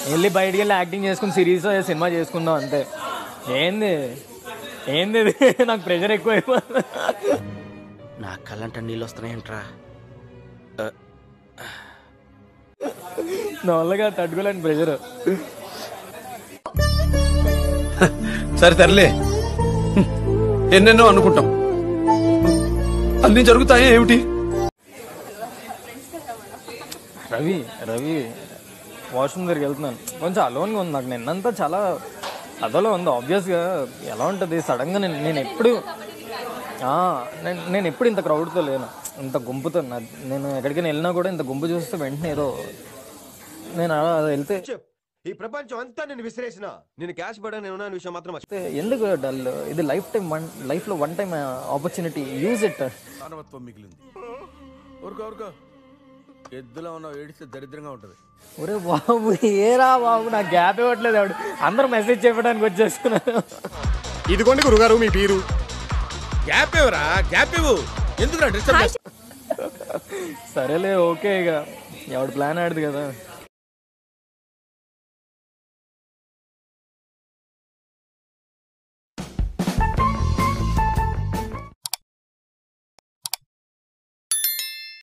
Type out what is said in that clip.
వెళ్ళి బయటికి వెళ్ళి యాక్టింగ్ చేసుకుని సిరీస్ సినిమా చేసుకుందాం అంతే ఏంది ఏంది ఇది? నాకు ప్రెషర్ ఎక్కువ అయిపోతుంది నా కళ్ళంట నీళ్ళు వస్తున్నాయంట్రా నా వల్లగా తట్టుకోలేని ప్రెషర్ సరే తరలే ఎన్నెన్నో అనుకుంటాం అన్ని జరుగుతాయి ఏమిటి రవి రవి వాష్రూమ్ దగ్గరికి వెళ్తున్నాను కొంచెం అలోన్గా ఉంది నాకు నిన్నంతా చాలా అదోలో ఉంది ఆబ్వియస్గా ఎలా ఉంటుంది సడన్గా నేను నేను ఎప్పుడు ఆ, నేను నేను ఎప్పుడు ఇంత క్రౌడ్తో లేను ఇంత గుంపుతో నా- నేను ఎక్కడికైనా వెళ్ళినా కూడా ఇంత గుంపు చూస్తే వెంటనే ఏదో నేను అలా వెళ్తే ఈ ప్రపంచం అంతా నేను విసిరేసిన నేను క్యాష్ పడని ఉన్నాను విషయం మాత్రం మర్చిపో. అయితే ఎందుకు డల్ ఇది లైఫ్ టైం వన్ లైఫ్లో one time opportunity use it మానవత్వం మిగిలింది ఊరుకో ఊరుకో ఎద్దులో ఉన్న ఏడిస్తే దరిద్రంగా ఉంటది ఒరే బాబు ఏరా బాబు నాకు గ్యాప్ ఇవ్వట్లేదు ఆవిడ అందరూ మెసేజ్ చెప్పడానికి వచ్చేస్తున్నారు ఇదిగోండి గురుగారు మీ పీరు గ్యాప్ ఇవ్వరా గ్యాప్ ఇవ్వు ఎందుకు డిస్టర్బ్ సరేలే ఓకే ఇక ఎవడు ప్లాన్ ఆడదు కదా